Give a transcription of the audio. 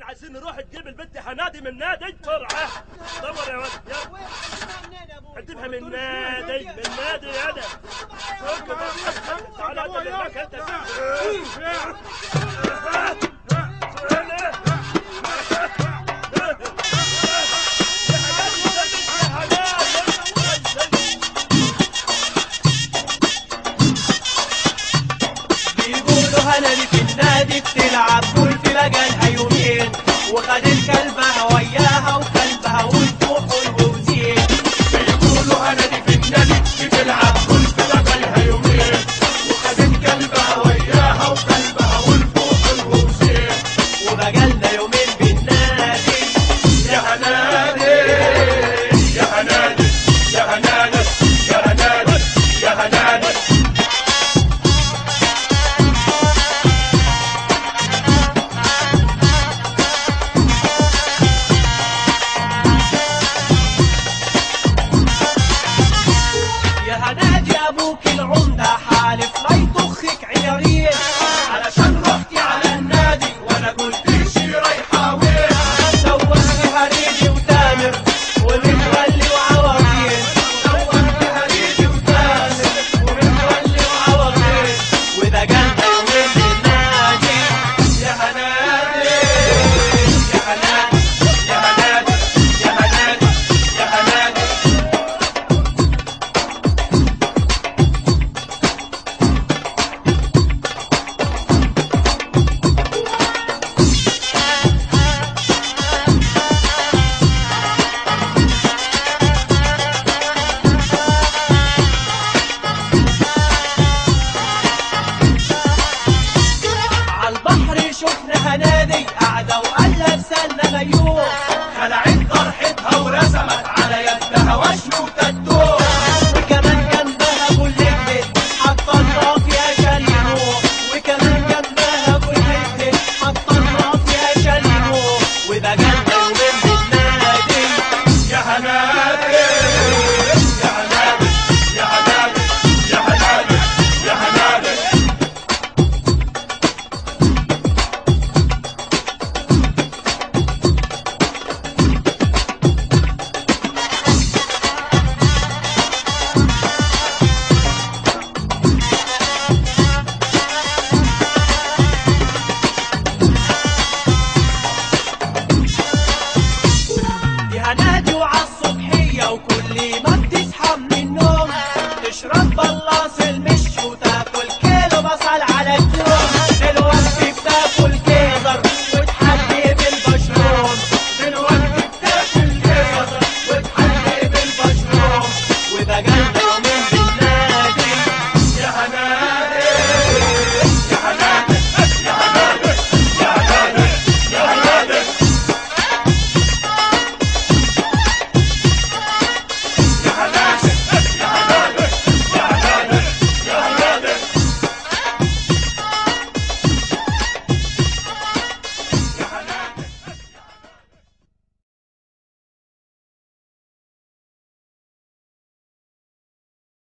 عايزين نروح نجيب البنت حنادي من نادي بسرعه دور يا ولد يلا منين يا ابوي هتجيبها من نادي من نادي يا ده تعالى انت اللي هناك انت بيقولوا هنادي في النادي بتلعب كل في مجالها يومين وخد الكلب